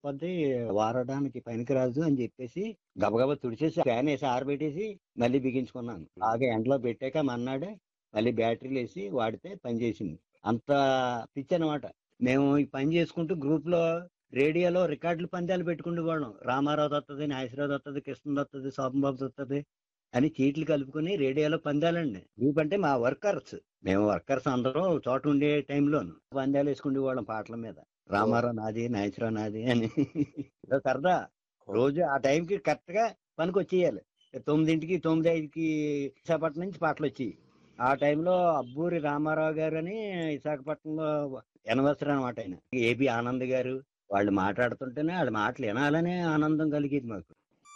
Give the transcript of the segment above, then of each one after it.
కొద్ది వాడడానికి పనికిరాదు అని చెప్పేసి గబగబా తుడిచేసి ఫ్యాన్ వేసి ఆరబెట్టేసి మళ్ళీ బిగించుకున్నాను బాగా ఎండలో పెట్టాక మన్నాడే మళ్ళీ బ్యాటరీలు వేసి వాడితే పని చేసింది అంత పిచ్చి అనమాట మేము ఈ పని చేసుకుంటూ గ్రూప్ లో రేడియోలో రికార్డులు పందాలు పెట్టుకుంటూ పోవడం రామారావు వస్తుంది నాగేశ్వరరావు వస్తుంది కృష్ణ వస్తుంది శోభంబాబు వస్తుంది అని చీట్లు కలుపుకొని రేడియోలో పందాలండి గ్రూప్ అంటే మా వర్కర్స్ మేము వర్కర్స్ అందరం ఒక చోట ఉండే టైంలో పందాలు వేసుకుంటే వాళ్ళం పాటల మీద రామారావు నాది నాగేశ్వరరావు నాది అని ఏదో సరదా రోజు ఆ టైంకి కరెక్ట్ గా పనికి వచ్చేయాలి తొమ్మిదింటికి తొమ్మిది ఐదుకి విశాఖపట్నం నుంచి పాటలు వచ్చాయి ఆ టైంలో అబ్బూరి రామారావు గారు అని విశాఖపట్నంలో ఎనవసరం అనమాట ఆయన ఏబి ఆనంద్ గారు వాళ్ళు మాట్లాడుతుంటేనే వాళ్ళ మాటలు వినాలనే ఆనందం కలిగేది మాకు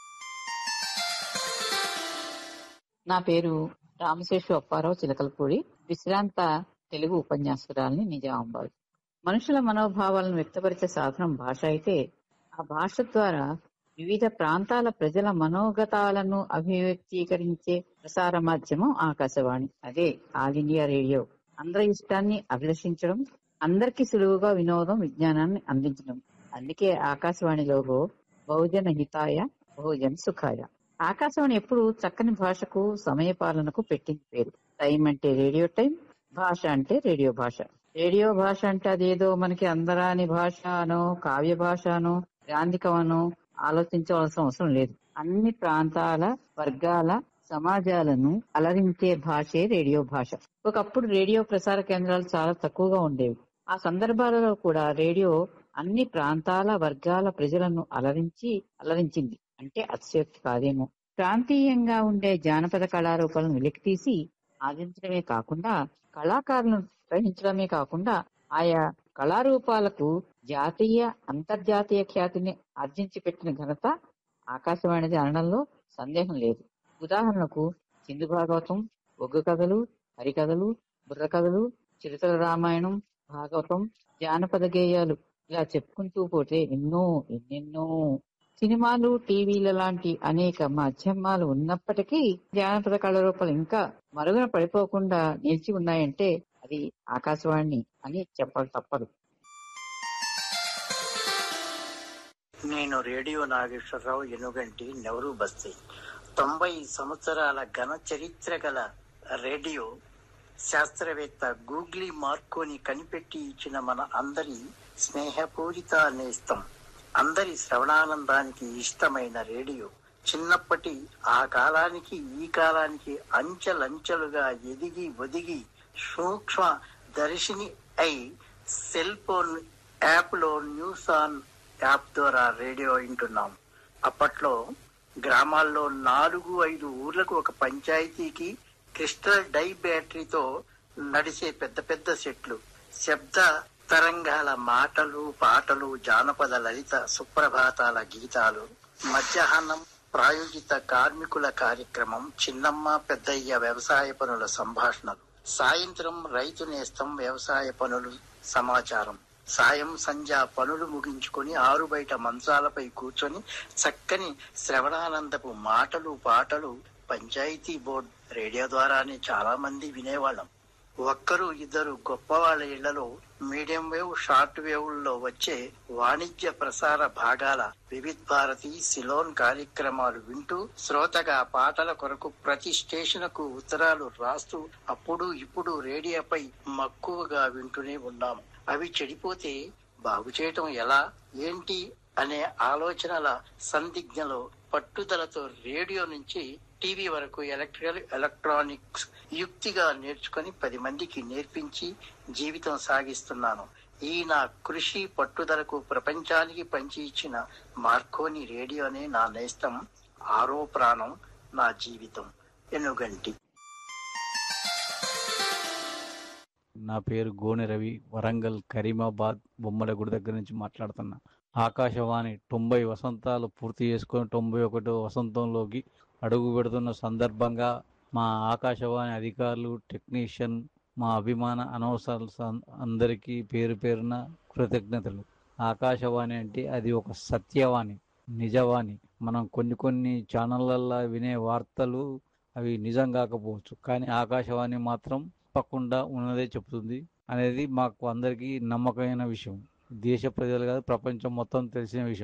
నా పేరు రామశేషు అప్పారావు చిలకలపూడి విశ్రాంత తెలుగు ఉపన్యాసకురాలని నిజామాబాద్ మనుషుల మనోభావాలను వ్యక్తపరిచే సాధనం భాష అయితే ఆ భాష ద్వారా వివిధ ప్రాంతాల ప్రజల మనోగతాలను అభివ్యక్తీకరించే ప్రసార మాధ్యమం ఆకాశవాణి అదే ఆల్ ఇండియా రేడియో అందరి ఇష్టాన్ని అభిలషించడం అందరికీ సులువుగా వినోదం విజ్ఞానాన్ని అందించడం అందుకే ఆకాశవాణి లోగో బహుజన హితాయ బహుజన సుఖాయ ఆకాశవాణి ఎప్పుడు చక్కని భాషకు సమయ పాలనకు పెట్టింది పేరు టైం అంటే రేడియో టైం భాష అంటే రేడియో భాష రేడియో భాష అంటే అదేదో మనకి అందరాని భాష అనో కావ్య భాష అనో గ్రాంధికమనో ఆలోచించవలసిన అవసరం లేదు అన్ని ప్రాంతాల వర్గాల సమాజాలను అలరించే భాషే రేడియో భాష ఒకప్పుడు రేడియో ప్రసార కేంద్రాలు చాలా తక్కువగా ఉండేవి ఆ సందర్భాలలో కూడా రేడియో అన్ని ప్రాంతాల వర్గాల ప్రజలను అలరించి అలరించింది అంటే అతిశయోక్తి కాదేమో ప్రాంతీయంగా ఉండే జానపద కళారూపాలను వెలికితీసి ఆదించడమే కాకుండా కళాకారులను గ్రహించడమే కాకుండా ఆయా కళారూపాలకు జాతీయ అంతర్జాతీయ ఖ్యాతిని ఆర్జించి పెట్టిన ఘనత ఆకాశవాణిది అనడంలో సందేహం లేదు ఉదాహరణకు సింధు భాగవతం ఒగ్గు కథలు హరికథలు బుర్ర కథలు చిరుతల రామాయణం భాగవతం జానపద గేయాలు ఇలా చెప్పుకుంటూ పోతే ఎన్నో ఎన్నెన్నో సినిమాలు టీవీల లాంటి అనేక మాధ్యమాలు ఉన్నప్పటికీ జానపద కళారూపాలు ఇంకా మరుగున పడిపోకుండా నిలిచి ఉన్నాయంటే అది ఆకాశవాణి అని చెప్పక తప్పదు నేను రేడియో నాగేశ్వరరావు ఎనుగంటి నెవరు బస్తీ తొంభై సంవత్సరాల ఘన చరిత్ర గల రేడియో శాస్త్రవేత్త గూగ్లీ మార్కోని కనిపెట్టి ఇచ్చిన మన అందరి స్నేహపూరిత నేస్తం అందరి శ్రవణానందానికి ఇష్టమైన రేడియో చిన్నప్పటి ఆ కాలానికి ఈ కాలానికి అంచెలంచెలుగా ఎదిగి ఒదిగి సూక్ష్మ దర్శిని అయి సెల్ ఫోన్ యాప్ లో న్యూస్ ఆన్ యాప్ ద్వారా రేడియో వింటున్నాం అప్పట్లో గ్రామాల్లో నాలుగు ఐదు ఊర్లకు ఒక పంచాయతీకి క్రిస్టల్ డై బ్యాటరీతో నడిచే పెద్ద పెద్ద సెట్లు శబ్ద తరంగాల మాటలు పాటలు జానపద లలిత సుప్రభాతాల గీతాలు మధ్యాహ్నం ప్రాయోజిత కార్మికుల కార్యక్రమం చిన్నమ్మ పెద్దయ్య వ్యవసాయ పనుల సంభాషణలు సాయంత్రం రైతు నేస్తం వ్యవసాయ పనులు సమాచారం సాయం సంధ్య పనులు ముగించుకొని ఆరు బయట మంచాలపై కూర్చొని చక్కని శ్రవణానందపు మాటలు పాటలు పంచాయతీ బోర్డ్ రేడియో ద్వారానే చాలా మంది వినేవాళ్ళం ఒక్కరు ఇద్దరు గొప్ప వాళ్ళ ఇళ్లలో మీడియం వేవ్ షార్ట్ వేవ్ లో వచ్చే వాణిజ్య ప్రసార భాగాల వివిధ్ భారతి సిలోన్ కార్యక్రమాలు వింటూ శ్రోతగా పాటల కొరకు ప్రతి స్టేషన్ కు ఉత్తరాలు రాస్తూ అప్పుడు ఇప్పుడు రేడియోపై మక్కువగా వింటూనే ఉన్నాం అవి చెడిపోతే బాగు చేయటం ఎలా ఏంటి అనే ఆలోచనల సందిగ్ధలో పట్టుదలతో రేడియో నుంచి టీవీ వరకు ఎలక్ట్రికల్ ఎలక్ట్రానిక్స్ యుక్తిగా నేర్చుకొని పది మందికి నేర్పించి జీవితం సాగిస్తున్నాను ఈ నా కృషి పట్టుదలకు ప్రపంచానికి పంచి ఇచ్చిన మార్కోని రేడియోనే నా నేస్తం ఆరో ప్రాణం నా జీవితం ఎనుగంటి నా పేరు గోనె రవి వరంగల్ కరీమాబాద్ బొమ్మలగూడి దగ్గర నుంచి మాట్లాడుతున్నా ఆకాశవాణి తొంభై వసంతాలు పూర్తి చేసుకొని తొంభై ఒకటో వసంతంలోకి అడుగు పెడుతున్న సందర్భంగా మా ఆకాశవాణి అధికారులు టెక్నీషియన్ మా అభిమాన అనవసరాలు అందరికీ పేరు పేరున కృతజ్ఞతలు ఆకాశవాణి అంటే అది ఒక సత్యవాణి నిజవాణి మనం కొన్ని కొన్ని ఛానళ్ళల్లో వినే వార్తలు అవి నిజం కాకపోవచ్చు కానీ ఆకాశవాణి మాత్రం తప్పకుండా ఉన్నదే చెప్తుంది అనేది మాకు అందరికీ నమ్మకమైన విషయం దేశ ప్రజలు కాదు ప్రపంచం మొత్తం తెలిసిన విషయం